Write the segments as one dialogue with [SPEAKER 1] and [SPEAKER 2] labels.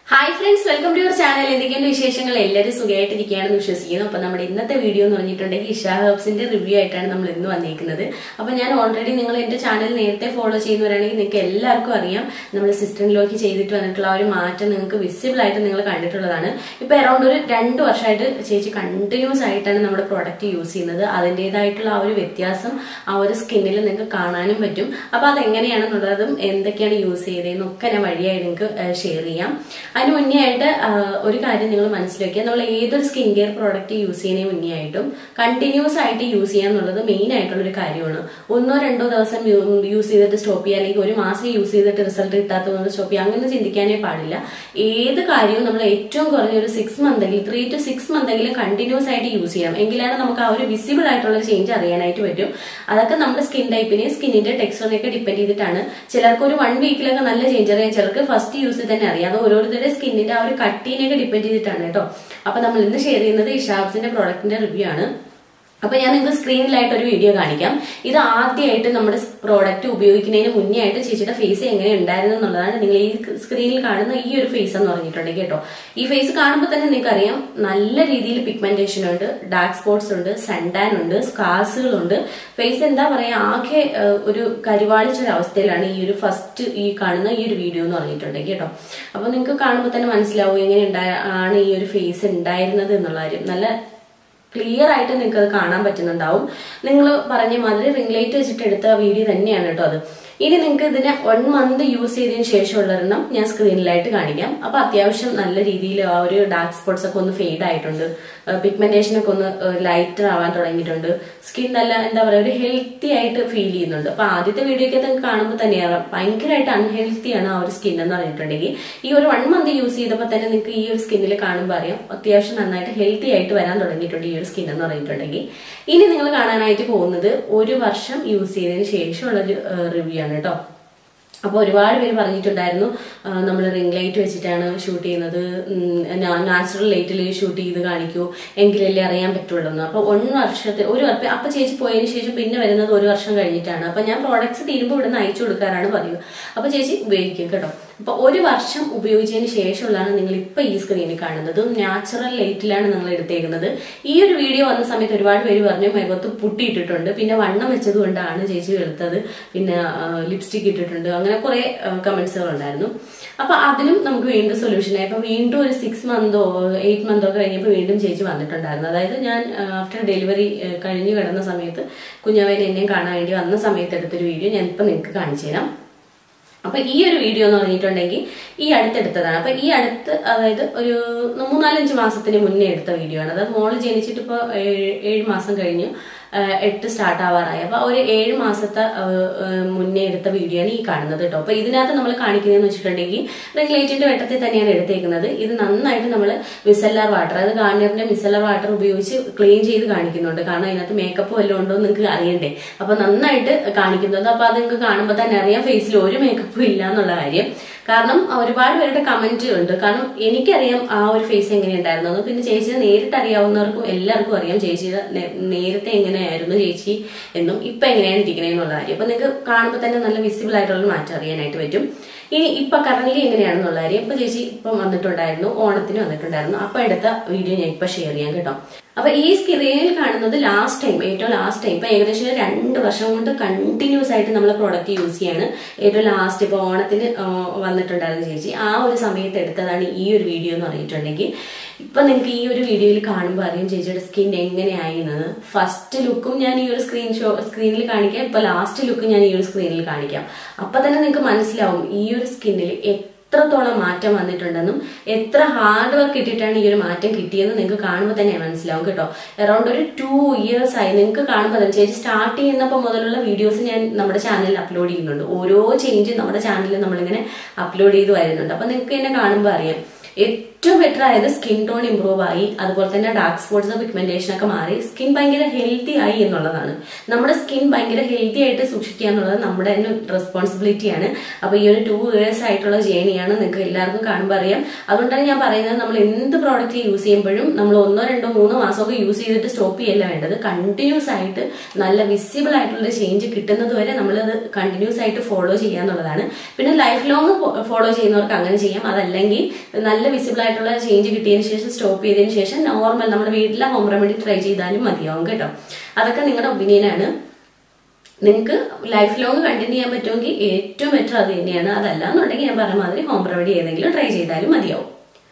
[SPEAKER 1] hi friends welcome to your channel എന്തൊക്കെയാണ് വിശേഷങ്ങൾ എല്ലാവരും സുഖമായിട്ടിരിക്കുകയാണെന്ന് വിശ്വസിക്കുന്നു അപ്പൊ നമ്മുടെ ഇന്നത്തെ വീഡിയോ എന്ന് പറഞ്ഞിട്ടുണ്ടെങ്കിൽ ഇഷ ഹെർബ്സിന്റെ റിവ്യൂ ആയിട്ടാണ് നമ്മൾ ഇന്ന് വന്നിരിക്കുന്നത് അപ്പൊ ഞാൻ ഓൾറെഡി നിങ്ങൾ എന്റെ ചാനൽ നേരത്തെ ഫോളോ ചെയ്യുന്നവരാണെങ്കിൽ നിങ്ങൾക്ക് എല്ലാവർക്കും അറിയാം നമ്മൾ സിസ്റ്ററിലേക്ക് ചെയ്തിട്ട് വന്നിട്ടുള്ള ആ ഒരു മാറ്റം നിങ്ങൾക്ക് വിസിബിൾ ആയിട്ട് നിങ്ങൾ കണ്ടിട്ടുള്ളതാണ് ഇപ്പൊ അറൌണ്ട് ഒരു രണ്ട് വർഷമായിട്ട് ചേച്ചി കണ്ടിന്യൂസ് ആയിട്ടാണ് നമ്മുടെ പ്രോഡക്റ്റ് യൂസ് ചെയ്യുന്നത് അതിൻ്റെതായിട്ടുള്ള ആ ഒരു വ്യത്യാസം ആ ഒരു സ്കിന്നിൽ നിങ്ങൾക്ക് കാണാനും പറ്റും അപ്പൊ അതെങ്ങനെയാണെന്നുള്ളതും എന്തൊക്കെയാണ് യൂസ് ചെയ്തതെന്നൊക്കെ ഞാൻ വഴിയായി നിങ്ങൾക്ക് ഷെയർ ചെയ്യാം അതിന് മുന്നേ ആയിട്ട് ആ, ഒരു കാര്യം നിങ്ങൾ മനസ്സിലാക്കിയാൽ നമ്മൾ ഏതൊരു സ്കിൻ കെയർ പ്രോഡക്റ്റ് യൂസ് ചെയ്യുന്നതിന് മുന്നേ ആയിട്ടും കണ്ടിന്യൂസ് ആയിട്ട് യൂസ് ചെയ്യുക എന്നുള്ളത് മെയിൻ ആയിട്ടുള്ള ഒരു കാര്യമാണ് ഒന്നോ രണ്ടോ ദിവസം യൂസ് ചെയ്തിട്ട് സ്റ്റോപ്പ് ചെയ്യുക അല്ലെങ്കിൽ ഒരു മാസം യൂസ് ചെയ്തിട്ട് റിസൾട്ട് കിട്ടാത്തതുകൊണ്ട് സ്റ്റോപ്പ് ചെയ്യുക അങ്ങനെ ചിന്തിക്കാനേ പാടില്ല ഏത് കാര്യവും നമ്മൾ ഏറ്റവും കുറഞ്ഞ ഒരു സിക്സ് മന്തെങ്കിലും ത്രീ ടു സിക്സ് മന്തെങ്കിലും കണ്ടിന്യൂസ് ആയിട്ട് യൂസ് ചെയ്യണം എങ്കിലാണ് നമുക്ക് ആ ഒരു വിസിബിൾ ആയിട്ടുള്ള ചേഞ്ച് അറിയാനായിട്ട് പറ്റും അതൊക്കെ നമ്മുടെ സ്കിൻ ടൈപ്പിനെയും സ്കിന്നിന്റെ ടെക്സ്ചറിനെയൊക്കെ ഡിപ്പെൻഡ് ചെയ്തിട്ടാണ് ചിലർക്ക് ഒരു വൺ വീക്കിലൊക്കെ നല്ല ചേഞ്ച് അറിയാം ചിലർക്ക് ഫസ്റ്റ് യൂസ് തന്നെ അറിയാം അത് ഓരോരുത്തരുടെ സ്കിന്നിന്റെ ആ ഒരു കട്ടീനെയൊക്കെ ഡിപ്പെൻഡ് ചെയ്തിട്ടാണ് കേട്ടോ അപ്പൊ നമ്മൾ ഇന്ന് ഷെയർ ചെയ്യുന്നത് ഇഷാബ്സിന്റെ പ്രോഡക്റ്റിന്റെ റിവ്യൂ ആണ് അപ്പൊ ഞാൻ നിങ്ങൾക്ക് സ്ക്രീനിലായിട്ട് ഒരു വീഡിയോ കാണിക്കാം ഇത് ആദ്യമായിട്ട് നമ്മുടെ പ്രോഡക്റ്റ് ഉപയോഗിക്കുന്നതിന് മുന്നേ ആയിട്ട് ചേച്ചിയുടെ ഫേസ് എങ്ങനെ ഉണ്ടായിരുന്നു എന്നുള്ളതാണ് നിങ്ങൾ ഈ സ്ക്രീനിൽ കാണുന്ന ഈ ഒരു ഫേസ് എന്ന് പറഞ്ഞിട്ടുണ്ടെങ്കിൽ കേട്ടോ ഈ ഫേസ് കാണുമ്പോൾ തന്നെ നിങ്ങൾക്ക് അറിയാം നല്ല രീതിയിൽ പിഗ്മെന്റേഷൻ ഉണ്ട് ഡാർക്ക് സ്പോട്ട്സ് ഉണ്ട് സൺടാൻ ഉണ്ട് സ്കാർസുകളുണ്ട് ഫേസ് എന്താ പറയാ ആകെ ആ, ഒരു കരിവാളിച്ച ഒരു അവസ്ഥയിലാണ് ഈ ഒരു ഫസ്റ്റ് ഈ കാണുന്ന ഈ ഒരു വീഡിയോ എന്ന് പറഞ്ഞിട്ടുണ്ടെങ്കിൽ കേട്ടോ അപ്പൊ നിങ്ങൾക്ക് കാണുമ്പോൾ തന്നെ മനസ്സിലാവും എങ്ങനെ ഉണ്ടായ- ആണ് ഈ ഒരു ഫേസ് ഉണ്ടായിരുന്നത് എന്നുള്ള കാര്യം നല്ല ക്ലിയർ ആയിട്ട് നിങ്ങൾക്ക് അത് കാണാൻ പറ്റുന്നുണ്ടാവും നിങ്ങൾ പറഞ്ഞ മാതിരി റിംഗ് ലൈറ്റ് വെച്ചിട്ട് എടുത്ത വീഡിയോ തന്നെയാണ് കേട്ടോ അത് ഇനി നിങ്ങൾക്ക് ഇതിനെ വൺ മന്ത് യൂസ് ചെയ്തതിന് ശേഷമുള്ള ഒരെണ്ണം ഞാൻ സ്ക്രീനിലായിട്ട് കാണിക്കാം അപ്പൊ അത്യാവശ്യം നല്ല രീതിയിൽ ആ ഒരു ഡാർക്ക് സ്പോട്ട്സ് ഒക്കെ ഒന്ന് ഫെയ്ഡ് ആയിട്ടുണ്ട് പിഗ്മെന്റേഷൻ ഒക്കെ ഒന്ന് ലൈറ്റർ ആവാൻ തുടങ്ങിയിട്ടുണ്ട് സ്കിൻ നല്ല എന്താ പറയുക ഒരു ഹെൽത്തി ആയിട്ട് ഫീൽ ചെയ്യുന്നുണ്ട് അപ്പൊ ആദ്യത്തെ വീഡിയോ ഒക്കെ നിങ്ങൾക്ക് കാണുമ്പോൾ തന്നെയാണ് ഭയങ്കരമായിട്ട് അൺഹെൽത്തി ആണ് ആ ഒരു സ്കിൻ എന്ന് പറഞ്ഞിട്ടുണ്ടെങ്കിൽ ഈ ഒരു വൺ മന്ത് യൂസ് ചെയ്തപ്പോൾ തന്നെ നിങ്ങൾക്ക് ഈ ഒരു സ്കിന്നിൽ കാണുമ്പോൾ അറിയാം അത്യാവശ്യം നന്നായിട്ട് ഹെൽത്തി ആയിട്ട് വരാൻ തുടങ്ങിയിട്ടുണ്ട് ഈ ഒരു സ്കിൻ എന്ന് പറഞ്ഞിട്ടുണ്ടെങ്കിൽ ഇനി നിങ്ങൾ കാണാനായിട്ട് പോകുന്നത് ഒരു വർഷം യൂസ് ചെയ്തതിന് ശേഷമുള്ള ഒരു റിവ്യൂ ആണ് കേട്ടോ അപ്പോൾ ഒരുപാട് പേര് പറഞ്ഞിട്ടുണ്ടായിരുന്നു നമ്മൾ റിംഗ് ലൈറ്റ് വെച്ചിട്ടാണ് ഷൂട്ട് ചെയ്യുന്നത് നാച്ചുറൽ ലൈറ്റിൽ ഷൂട്ട് ചെയ്ത് കാണിക്കൂ എങ്കിലല്ലേ അറിയാൻ പറ്റുള്ളൂ എന്ന് അപ്പോൾ ഒന്ന് വർഷത്തെ ഒരു വർഷം അപ്പൊ ചേച്ചി പോയതിന് ശേഷം പിന്നെ വരുന്നത് ഒരു വർഷം കഴിഞ്ഞിട്ടാണ് അപ്പൊ ഞാൻ പ്രോഡക്ട്സ് തീരുമ്പോൾ ഇവിടെ നിന്ന് അയച്ചു കൊടുക്കാറാണ് പതിവ് അപ്പൊ ചേച്ചി ഉപയോഗിക്കും കേട്ടോ അപ്പൊ ഒരു വർഷം ഉപയോഗിച്ചതിന് ശേഷമുള്ളതാണ് നിങ്ങൾ ഇപ്പൊ ഈ സ്ക്രീനിൽ കാണുന്നത് നാച്ചുറൽ ലൈറ്റിലാണ് നിങ്ങൾ എടുത്തേക്കുന്നത് ഈ ഒരു വീഡിയോ വന്ന സമയത്ത് ഒരുപാട് പേര് പറഞ്ഞു മുഖത്ത് പുട്ടിയിട്ടിട്ടുണ്ട് പിന്നെ വണ്ണം വെച്ചത് കൊണ്ടാണ് ചേച്ചി വെളുത്തത് പിന്നെ ലിപ്സ്റ്റിക് ഇട്ടിട്ടുണ്ട് അങ്ങനെ കുറെ കമന്റ്സുകൾ ഉണ്ടായിരുന്നു അപ്പൊ അതിനും നമുക്ക് വീണ്ടും സൊല്യൂഷൻ ആയി അപ്പൊ വീണ്ടും ഒരു സിക്സ് മന്തോ എയ്റ്റ് മന്തോ ഒക്കെ കഴിഞ്ഞപ്പോൾ വീണ്ടും ചേച്ചി വന്നിട്ടുണ്ടായിരുന്നു അതായത് ഞാൻ ആഫ്റ്റർ ഡെലിവറി കഴിഞ്ഞു കിടന്ന സമയത്ത് കുഞ്ഞാവേനെ എന്നെയും കാണാൻ വേണ്ടി വന്ന സമയത്ത് എടുത്തൊരു വീഡിയോ ഞാൻ ഇപ്പൊ നിങ്ങൾക്ക് കാണിച്ചു തരാം അപ്പൊ ഈ ഒരു വീഡിയോ എന്ന് പറഞ്ഞിട്ടുണ്ടെങ്കിൽ ഈ അടുത്തെടുത്തതാണ് അപ്പൊ ഈ അടുത്ത് അതായത് ഒരു മൂന്നാലഞ്ച് മാസത്തിന് മുന്നേ എടുത്ത വീഡിയോ ആണ് അതായത് മോള് ജനിച്ചിട്ട് ഇപ്പൊ ഏഴ് ഏഴ് മാസം കഴിഞ്ഞു ആ, എട്ട് സ്റ്റാർട്ട് ആവാറായി അപ്പൊ ഒരു ഏഴ് മാസത്തെ ആ, ആ, മുന്നേ എടുത്ത വീഡിയോ ആണ് ഈ കാണുന്നത് കേട്ടോ അപ്പൊ ഇതിനകത്ത് നമ്മൾ കാണിക്കുന്നതെന്ന് വെച്ചിട്ടുണ്ടെങ്കിൽ റിംഗ് ലൈറ്റിന്റെ വെട്ടത്തിൽ തന്നെയാണ് എടുത്തേക്കുന്നത് ഇത് നന്നായിട്ട് നമ്മൾ മിസല്ലാർ വാട്ടർ അതായത് ഗാർണിയറിന്റെ മിസല്ലാർ വാട്ടർ ഉപയോഗിച്ച് ക്ലീൻ ചെയ്ത് കാണിക്കുന്നുണ്ട് കാരണം അതിനകത്ത് മേക്കപ്പ് വല്ലതും ഉണ്ടോ എന്ന് നിങ്ങൾക്ക് അറിയണ്ടേ അപ്പൊ നന്നായിട്ട് കാണിക്കുന്നുണ്ട് അപ്പൊ അത് നിങ്ങൾക്ക് കാണുമ്പോൾ തന്നെ അറിയാം ഫേസിൽ ഒരു മേക്കപ്പും ഇല്ല എന്നുള്ള കാര്യം കാരണം ഒരുപാട് പേരുടെ കമന്റ് ഉണ്ട് കാരണം എനിക്കറിയാം ആ ഒരു ഫേസ് എങ്ങനെയുണ്ടായിരുന്നു പിന്നെ ചേച്ചിയെ നേരിട്ട് അറിയാവുന്നവർക്കും എല്ലാവർക്കും അറിയാം ചേച്ചിയുടെ നേ- നേരത്തെ എങ്ങനെയായിരുന്നു ചേച്ചി എന്നും ഇപ്പൊ എങ്ങനെയാണ് ഇരിക്കുന്നത് എന്നുള്ള കാര്യം അപ്പൊ നിങ്ങൾക്ക് കാണുമ്പോൾ തന്നെ നല്ല വിസിബിൾ ആയിട്ടുള്ള മാറ്റം അറിയാനായിട്ട് പറ്റും ഇനി ഇപ്പൊ കറന്റ് എങ്ങനെയാണെന്നുള്ള കാര്യം ഇപ്പൊ ചേച്ചി ഇപ്പം വന്നിട്ടുണ്ടായിരുന്നു ഓണത്തിന് വന്നിട്ടുണ്ടായിരുന്നു അപ്പൊ എടുത്ത വീഡിയോ ഞാൻ ഇപ്പൊ ഷെയർ ചെയ്യാം കേട്ടോ അപ്പൊ ഈ സ്ക്രീനിൽ കാണുന്നത് ലാസ്റ്റ് ടൈം ഏറ്റവും ലാസ്റ്റ് ടൈം ഇപ്പൊ ഏകദേശം ഒരു രണ്ട് വർഷം കൊണ്ട് കണ്ടിന്യൂസ് ആയിട്ട് നമ്മൾ പ്രോഡക്റ്റ് യൂസ് ചെയ്യാണ് ഏറ്റവും ലാസ്റ്റ് ഇപ്പൊ ഓണത്തിന് ആ, വന്നിട്ടുണ്ടായിരുന്നു ചേച്ചി ആ ഒരു സമയത്ത് എടുത്തതാണ് ഈ ഒരു വീഡിയോ എന്ന് പറഞ്ഞിട്ടുണ്ടെങ്കിൽ ഇപ്പൊ നിങ്ങൾക്ക് ഈ ഒരു വീഡിയോയിൽ കാണുമ്പോൾ അറിയാം ചേച്ചിയുടെ സ്കിൻ എങ്ങനെയായിരുന്നത് ഫസ്റ്റ് ലുക്കും ഞാൻ ഈ ഒരു സ്ക്രീൻ ഷോ സ്ക്രീനിൽ കാണിക്കാം ഇപ്പൊ ലാസ്റ്റ് ലുക്കും ഞാൻ ഈ ഒരു സ്ക്രീനിൽ കാണിക്കാം അപ്പൊ തന്നെ നിങ്ങൾക്ക് മനസ്സിലാവും ഈ ഒരു സ്കിന്നിൽ എത്രത്തോളം മാറ്റം വന്നിട്ടുണ്ടെന്നും എത്ര ഹാർഡ് വർക്ക് ഇട്ടിട്ടാണ് ഈ ഒരു മാറ്റം കിട്ടിയെന്ന് നിങ്ങൾക്ക് കാണുമ്പോൾ തന്നെ മനസ്സിലാവും കേട്ടോ അറൌണ്ട് ഒരു ടു ഇയേഴ്സ് ആയി നിങ്ങൾക്ക് കാണുമ്പോൾ തന്നെ ചേച്ചി സ്റ്റാർട്ട് ചെയ്യുന്നപ്പോൾ മുതലുള്ള വീഡിയോസ് ഞാൻ നമ്മുടെ ചാനലിൽ അപ്ലോഡ് ചെയ്യുന്നുണ്ട് ഓരോ ചേഞ്ചും നമ്മുടെ ചാനലിൽ നമ്മളിങ്ങനെ അപ്ലോഡ് ചെയ്ത് വരുന്നുണ്ട് അപ്പൊ നിങ്ങൾക്ക് എന്നെ കാണുമ്പോൾ അറിയാം ഏറ്റവും ബെറ്റർ ആയത് സ്കിൻ ടോൺ ഇമ്പ്രൂവ് ആയി അതുപോലെ തന്നെ ഡാർക്ക് സ്പോട്ട്സ് പിഗ്മെന്റേഷൻ ഒക്കെ മാറി സ്കിൻ ഭയങ്കര ഹെൽത്തി ആയി എന്നുള്ളതാണ് നമ്മുടെ സ്കിൻ ഭയങ്കര ഹെൽത്തി ആയിട്ട് സൂക്ഷിക്കുക എന്നുള്ളത് നമ്മുടെ തന്നെ റെസ്പോൺസിബിലിറ്റിയാണ് അപ്പൊ ഈ ഒരു ടു ഇയേഴ്സ് ആയിട്ടുള്ള ജേണിയാണ് നിങ്ങൾക്ക് എല്ലാവർക്കും കാണുമ്പോൾ അറിയാം അതുകൊണ്ടാണ് ഞാൻ പറയുന്നത് നമ്മൾ എന്ത് പ്രോഡക്റ്റ് യൂസ് ചെയ്യുമ്പോഴും നമ്മൾ ഒന്നോ രണ്ടോ മൂന്നോ മാസമൊക്കെ യൂസ് ചെയ്തിട്ട് സ്റ്റോപ്പ് ചെയ്യല്ല വേണ്ടത് കണ്ടിന്യൂസ് ആയിട്ട് നല്ല വിസിബിൾ ആയിട്ടുള്ള ചേഞ്ച് കിട്ടുന്നത് വരെ നമ്മളത് കണ്ടിന്യൂസ് ആയിട്ട് ഫോളോ ചെയ്യുക എന്നുള്ളതാണ് പിന്നെ ലൈഫ് ലോങ് ഫോളോ ചെയ്യുന്നവർക്ക് അങ്ങനെ ചെയ്യാം അതല്ലെങ്കിൽ നല്ല നല്ല വിസിബിൾ ആയിട്ടുള്ള ചേഞ്ച് കിട്ടിയതിന് ശേഷം സ്റ്റോപ്പ് ചെയ്തതിന് ശേഷം നോർമൽ നമ്മുടെ വീട്ടിലെ ഹോം റെമഡി ട്രൈ ചെയ്താലും മതിയാവും കേട്ടോ അതൊക്കെ നിങ്ങളുടെ ഒപ്പീനിയനാണ് നിങ്ങൾക്ക് ലൈഫ് ലോങ് കണ്ടിന്യൂ ചെയ്യാൻ പറ്റുമെങ്കിൽ ഏറ്റവും ബെറ്റർ അത് തന്നെയാണ് അതല്ല എന്നുണ്ടെങ്കിൽ ഞാൻ പറഞ്ഞ മാതിരി ഹോം റെമഡി ഏതെങ്കിലും ട്രൈ ചെയ്താലും മതിയാവും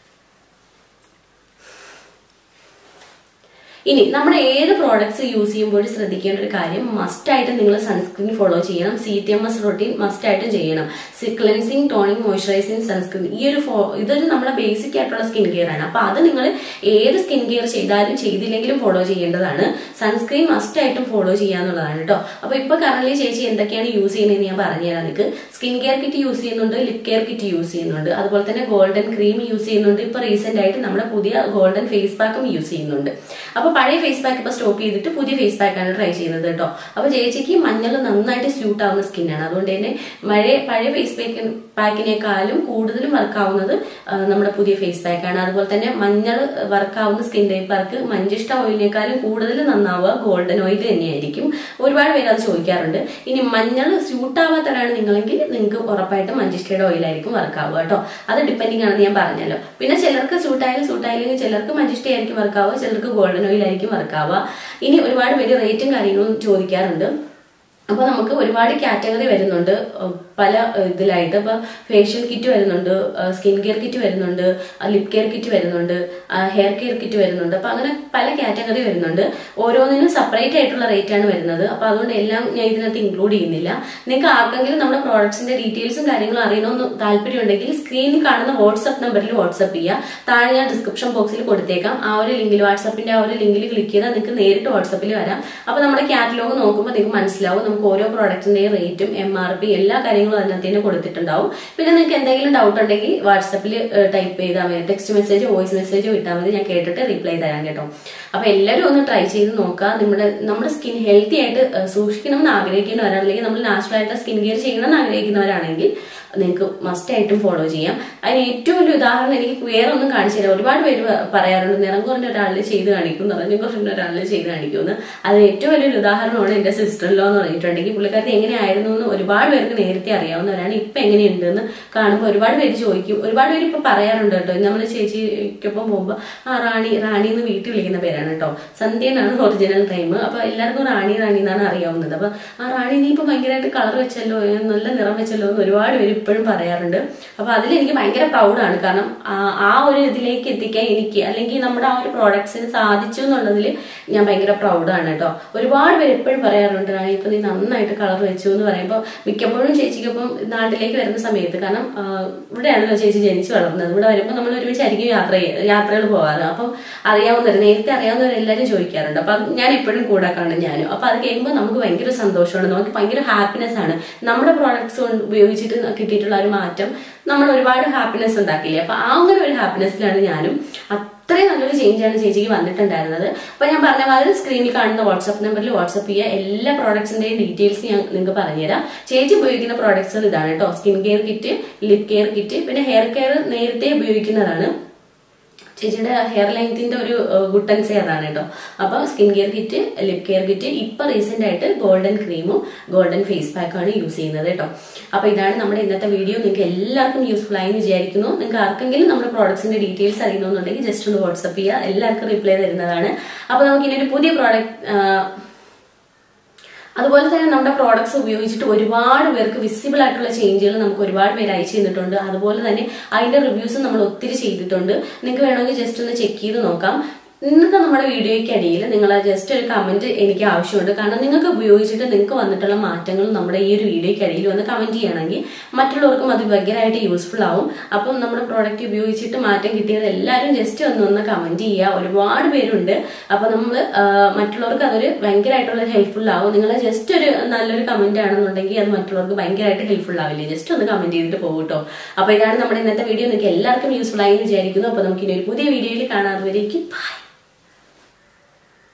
[SPEAKER 1] ഇനി നമ്മുടെ ഏത് പ്രോഡക്ട്സ് യൂസ് ചെയ്യുമ്പോഴും ശ്രദ്ധിക്കേണ്ട ഒരു കാര്യം മസ്റ്റ് ആയിട്ട് നിങ്ങൾ സൺസ്ക്രീൻ ഫോളോ ചെയ്യണം C T M S routine must ആയിട്ട് ചെയ്യണം ക്ലെൻസിങ് ടോണിങ് മോയ്സ്ചറൈസിങ് സൺസ്ക്രീൻ ഈ ഒരു ഫോ ഇതൊരു നമ്മുടെ ബേസിക് ആയിട്ടുള്ള സ്കിൻ കെയർ ആണ് അപ്പൊ അത് നിങ്ങൾ ഏത് സ്കിൻ കെയർ ചെയ്താലും ചെയ്തില്ലെങ്കിലും ഫോളോ ചെയ്യേണ്ടതാണ് സൺസ്ക്രീൻ മസ്റ്റ് ആയിട്ടും ഫോളോ ചെയ്യാന്നുള്ളതാണ് കേട്ടോ അപ്പൊ ഇപ്പൊ കറന്റ് ചേച്ചി എന്തൊക്കെയാണ് യൂസ് ചെയ്യുന്നതെന്ന് ഞാൻ പറഞ്ഞുതരാം നിങ്ങൾക്ക് സ്കിൻ കെയർ കിറ്റ് യൂസ് ചെയ്യുന്നുണ്ട് ലിപ് കെയർ കിറ്റ് യൂസ് ചെയ്യുന്നുണ്ട് അതുപോലെ തന്നെ ഗോൾഡൻ ക്രീം യൂസ് ചെയ്യുന്നുണ്ട് ഇപ്പൊ റീസെന്റ് ആയിട്ട് നമ്മുടെ പുതിയ ഗോൾഡൻ ഫേസ് പാക്കും യൂസ് ചെയ്യുന്നുണ്ട് അപ്പൊ പഴയ ഫേസ് പാക്ക് ഇപ്പൊ സ്റ്റോപ്പ് ചെയ്തിട്ട് പുതിയ ഫേസ് പാക്കാണ് ട്രൈ ചെയ്യുന്നത് കേട്ടോ അപ്പൊ ചേച്ചിക്ക് മഞ്ഞൾ നന്നായിട്ട് സ്യൂട്ട് ആവുന്ന സ്കിന്നാണ് അതുകൊണ്ട് തന്നെ മഴ പഴയ ഫേസ് പാക്ക് പാക്കിനേക്കാളും കൂടുതലും വർക്ക് ആവുന്നത് ആ, നമ്മുടെ പുതിയ ഫേസ് പാക്കാണ് അതുപോലെ തന്നെ മഞ്ഞൾ വർക്ക് ആവുന്ന സ്കിൻ ടൈപ്പർക്ക് മഞ്ചിഷ്ട ഓയിലിനേക്കാളും കൂടുതൽ നന്നാവുക ഗോൾഡൻ ഓയിൽ തന്നെയായിരിക്കും ഒരുപാട് പേര് അത് ചോദിക്കാറുണ്ട് ഇനി മഞ്ഞൾ സ്യൂട്ട് ആവാത്തവരാണ് നിങ്ങളെങ്കിൽ നിങ്ങൾക്ക് ഉറപ്പായിട്ടും മഞ്ചിഷ്ടയുടെ ഓയിലായിരിക്കും വർക്ക് ആവുക കേട്ടോ അത് ഡിപ്പെൻഡിങ് ആണെന്ന് ഞാൻ പറഞ്ഞല്ലോ പിന്നെ ചിലർക്ക് സ്യൂട്ട് ആയാലും സ്യൂട്ട് ആയില്ലെങ്കിൽ ചിലർക്ക് മഞ്ചിഷ്ട ആയിരിക്കും വർക്ക് ആവുക ചിലർക്ക് ഗോൾഡൻ ഓയിൽ ആയിരിക്കും വർക്ക് ആവുക ഇനി ഒരുപാട് പേര് റേറ്റും കാര്യങ്ങളും ചോദിക്കാറുണ്ട് അപ്പൊ നമുക്ക് ഒരുപാട് കാറ്റഗറി വരുന്നുണ്ട് ഉം, പല ഏഹ്, ഇതിലായിട്ട് ഇപ്പൊ ഫേഷ്യൽ കിറ്റ് വരുന്നുണ്ട് സ്കിൻ കെയർ കിറ്റ് വരുന്നുണ്ട് ലിപ് കെയർ കിറ്റ് വരുന്നുണ്ട് ഹെയർ കെയർ കിറ്റ് വരുന്നുണ്ട് അപ്പൊ അങ്ങനെ പല കാറ്റഗറി വരുന്നുണ്ട് ഓരോന്നിനും സെപ്പറേറ്റ് ആയിട്ടുള്ള റേറ്റ് ആണ് വരുന്നത് അപ്പൊ അതുകൊണ്ട് എല്ലാം ഞാൻ ഇതിനകത്ത് ഇൻക്ലൂഡ് ചെയ്യുന്നില്ല നിങ്ങൾക്ക് ആർക്കെങ്കിലും നമ്മുടെ പ്രോഡക്ട്സിന്റെ ഡീറ്റെയിൽസും കാര്യങ്ങളും അറിയണമെന്ന് താല്പര്യം ഉണ്ടെങ്കിൽ സ്ക്രീനിൽ കാണുന്ന വാട്സ്ആപ്പ് നമ്പറിൽ വാട്സ്ആപ്പ് ചെയ്യുക താഴെ ഞാൻ ഡിസ്ക്രിപ്ഷൻ ബോക്സിൽ കൊടുത്തേക്കാം ആ ഒരു ലിങ്കിൽ വാട്സാപ്പിന്റെ ആ ഒരു ലിങ്കിൽ ക്ലിക്ക് ചെയ്താൽ നിങ്ങൾക്ക് നേരിട്ട് വാട്സാപ്പിൽ വരാം അപ്പൊ നമ്മുടെ കാറ്റലോഗ് നോക്കുമ്പോൾ നിങ്ങൾക്ക് മനസ്സിലാവും നമുക്ക് ഓരോ പ്രോഡക്റ്റിന്റെയും റേറ്റും എം ആർ പി എല്ലാ കാര്യങ്ങളും അതിനകത്ത് തന്നെ കൊടുത്തിട്ടുണ്ടാവും പിന്നെ നിങ്ങൾക്ക് എന്തെങ്കിലും ഡൗട്ട് ഉണ്ടെങ്കിൽ വാട്സാപ്പിൽ ടൈപ്പ് ചെയ്താൽ മതി ടെക്സ്റ്റ് മെസ്സേജ് വോയിസ് മെസ്സേജ് വിട്ടാൽ മതി ഞാൻ കേട്ടിട്ട് റിപ്ലൈ തരാം കേട്ടോ അപ്പൊ എല്ലാവരും ഒന്ന് ട്രൈ ചെയ്ത് നോക്കുക നമ്മുടെ നമ്മുടെ സ്കിൻ ഹെൽത്തി ആയിട്ട് ഏഹ്, സൂക്ഷിക്കണമെന്ന് ആഗ്രഹിക്കുന്നവരാണെങ്കിൽ നമ്മൾ നാച്ചുറൽ ആയിട്ട് സ്കിൻ കെയർ ചെയ്യണമെന്ന് ആഗ്രഹിക്കുന്നവരാണെങ്കിൽ നിങ്ങൾക്ക് മസ്റ്റ് ആയിട്ടും ഫോളോ ചെയ്യാം അതിന് ഏറ്റവും വലിയ ഉദാഹരണം എനിക്ക് വേറെ ഒന്നും കാണിച്ചു തരാം ഒരുപാട് പേര് പ- പറയാറുണ്ട് നിറം കുറഞ്ഞ ഒരാളിൽ ചെയ്ത് കാണിക്കും നിറഞ്ഞു കുറഞ്ഞ ഒരാളിൽ ചെയ്ത് കാണിക്കുമെന്ന് അതിന് ഏറ്റവും വലിയൊരു ഉദാഹരണമാണ് എന്റെ സിസ്റ്റർ ലോ എന്ന് പറഞ്ഞിട്ടുണ്ടെങ്കിൽ പുള്ളിക്കാരത്തി എങ്ങനെയായിരുന്നു എന്ന് ഒരുപാട് പേർക്ക് നേരത്തെ അറിയാവുന്നവരാണ് ഇപ്പൊ എങ്ങനെയുണ്ടെന്ന് കാണുമ്പോൾ ഒരുപാട് പേര് ചോദിക്കും ഒരുപാട് പേര് ഇപ്പൊ പറയാറുണ്ട് കേട്ടോ നമ്മൾ ചേച്ചിക്കൊപ്പം പോകുമ്പോൾ ആ റാണി റാണി എന്ന് വീട്ടിൽ വിളിക്കുന്ന പേരാണ് കേട്ടോ സന്ധ്യ എന്നാണ് ഒറിജിനൽ ടൈം അപ്പൊ എല്ലാവർക്കും റാണി റാണി എന്നാണ് അറിയാവുന്നത് അപ്പൊ ആ റാണി നീ ഇപ്പൊ ഭയങ്കരമായിട്ട് കളർ വെച്ചല്ലോ ഏ, നല്ല നിറം വെച്ചല്ലോ എന്ന് ഒരുപാട് പേര് ഇപ്പോഴും പറയാറുണ്ട് അപ്പൊ അതിൽ എനിക്ക് ഭയങ്കര പ്രൗഡാണ് കാരണം ആ- ആ ഒരു ഇതിലേക്ക് എത്തിക്കാൻ എനിക്ക് അല്ലെങ്കിൽ നമ്മുടെ ആ ഒരു പ്രോഡക്ട്സിന് സാധിച്ചു എന്നുള്ളതിൽ ഞാൻ ഭയങ്കര പ്രൗഡാണ് കേട്ടോ ഒരുപാട് പേര് എപ്പോഴും പറയാറുണ്ട് റാണി ഇപ്പൊ നീ നന്നായിട്ട് കളർ വെച്ചു എന്ന് പറയുമ്പോൾ മിക്കപ്പോഴും ചേച്ചിക്കൊപ്പം നാട്ടിലേക്ക് വരുന്ന സമയത്ത് കാരണം ആ, ഇവിടെയാണല്ലോ ചേച്ചി ജനിച്ചു വളർന്നത് ഇവിടെ വരുമ്പോൾ നമ്മൾ ഒരുമിച്ചായിരിക്കും യാത്ര ചെയ്യ- യാത്രകൾ പോകാറ് അപ്പം അറിയാവുന്നവർ നേരത്തെ അറിയാവുന്നവർ എല്ലാവരും ചോദിക്കാറുണ്ട് അപ്പൊ അത് ഞാൻ എപ്പോഴും കൂടെ കാണും ഞാനും അപ്പൊ അത് കേൾക്കുമ്പോൾ നമുക്ക് ഭയങ്കര സന്തോഷമാണ് നമുക്ക് ഭയങ്കര ഹാപ്പിനെസ് ആണ് നമ്മുടെ പ്രോഡക്ട്സ് കൊണ്ട് ഉപയോഗിച്ചിട്ട് കിട്ടിയിട്ടുള്ള ഒരു മാറ്റം നമ്മൾ ഒരുപാട് ഹാപ്പിനെസ് ഉണ്ടാക്കില്ലേ അപ്പൊ ആ അങ്ങനെ ഒരു ഹാപ്പിനെസ്സിലാണ് ഞാനും അത്രയും നല്ലൊരു ചേഞ്ച് ആണ് ചേച്ചിക്ക് വന്നിട്ടുണ്ടായിരുന്നത് അപ്പൊ ഞാൻ പറഞ്ഞ മാതിരി സ്ക്രീനിൽ കാണുന്ന വാട്സ്ആപ്പ് നമ്പറിൽ വാട്സ്ആപ്പ് ചെയ്യുക എല്ലാ പ്രോഡക്ട്സിന്റെയും ഡീറ്റെയിൽസ് ഞാൻ നിങ്ങൾക്ക് പറഞ്ഞുതരാം ചേച്ചി ഉപയോഗിക്കുന്ന പ്രോഡക്ട്സുകൾ ഇതാണ് കേട്ടോ skin care kit lip care kit പിന്നെ ഹെയർ കെയർ നേരത്തെ ഉപയോഗിക്കുന്നതാണ് ചേച്ചിയുടെ ഹെയർ ലെങ്ത്തിന്റെ ഒരു ഗുട്ടൻ സെയർ ആണ് കേട്ടോ അപ്പൊ skin care kit lip care kit ഇപ്പൊ റീസെന്റ് ആയിട്ട് ഗോൾഡൻ ക്രീമും ഗോൾഡൻ ഫേസ് പാക്കാണ് യൂസ് ചെയ്യുന്നത് കേട്ടോ അപ്പൊ ഇതാണ് നമ്മുടെ ഇന്നത്തെ വീഡിയോ നിങ്ങൾക്ക് എല്ലാവർക്കും യൂസ്ഫുൾ ആയി എന്ന് വിചാരിക്കുന്നു നിങ്ങൾക്ക് ആർക്കെങ്കിലും നമ്മുടെ പ്രോഡക്ട്സിന്റെ ഡീറ്റെയിൽസ് അറിയണമെന്നുണ്ടെങ്കിൽ ജസ്റ്റ് ഒന്ന് വാട്സ്ആപ്പ് ചെയ്യുക എല്ലാവർക്കും റിപ്ലൈ തരുന്നതാണ് അപ്പൊ നമുക്ക് ഇനി ഒരു പുതിയ പ്രോഡക്റ്റ് അതുപോലെ തന്നെ നമ്മുടെ പ്രോഡക്ട്സ് ഉപയോഗിച്ചിട്ട് ഒരുപാട് പേർക്ക് വിസിബിൾ ആയിട്ടുള്ള ചേഞ്ചുകൾ നമുക്ക് ഒരുപാട് പേര് അയച്ചു തന്നിട്ടുണ്ട് അതുപോലെ തന്നെ അതിന്റെ റിവ്യൂസ് നമ്മൾ ഒത്തിരി ചെയ്തിട്ടുണ്ട് നിങ്ങൾക്ക് വേണമെങ്കിൽ ജസ്റ്റ് ഒന്ന് ചെക്ക് ചെയ്ത് നോക്കാം ഇന്നത്തെ നമ്മുടെ വീഡിയോയ്ക്ക് അടിയിൽ നിങ്ങൾ ജസ്റ്റ് ഒരു കമന്റ് എനിക്ക് ആവശ്യമുണ്ട് കാരണം നിങ്ങൾക്ക് ഉപയോഗിച്ചിട്ട് നിങ്ങൾക്ക് വന്നിട്ടുള്ള മാറ്റങ്ങൾ നമ്മുടെ ഈ ഒരു വീഡിയോയ്ക്ക് അടിയിൽ വന്ന് കമന്റ് ചെയ്യണമെങ്കിൽ മറ്റുള്ളവർക്കും അത് ഭയങ്കരമായിട്ട് യൂസ്ഫുൾ ആവും അപ്പം നമ്മുടെ പ്രോഡക്റ്റ് ഉപയോഗിച്ചിട്ട് മാറ്റം കിട്ടിയത് എല്ലാവരും ജസ്റ്റ് ഒന്ന് ഒന്ന് കമന്റ് ചെയ്യുക ഒരുപാട് പേരുണ്ട് അപ്പൊ നമ്മൾ മറ്റുള്ളവർക്ക് അതൊരു ഭയങ്കരമായിട്ടുള്ള ഹെൽപ്ഫുൾ ആവും നിങ്ങൾ ജസ്റ്റ് ഒരു നല്ലൊരു കമന്റ് ആണെന്നുണ്ടെങ്കിൽ അത് മറ്റുള്ളവർക്ക് ഭയങ്കരമായിട്ട് ഹെൽപ്ഫുൾ ആവില്ലേ ജസ്റ്റ് ഒന്ന് കമന്റ് ചെയ്തിട്ട് പോകും കേട്ടോ അപ്പൊ ഇതാണ് നമ്മുടെ ഇന്നത്തെ വീഡിയോ നിങ്ങൾക്ക് എല്ലാവർക്കും യൂസ്ഫുൾ ആയി എന്ന് വിചാരിക്കുന്നു അപ്പൊ നമുക്ക് ഇനി ഒരു പുതിയ വീഡിയോയിൽ കാണാതെ വരേക്കും ബൈ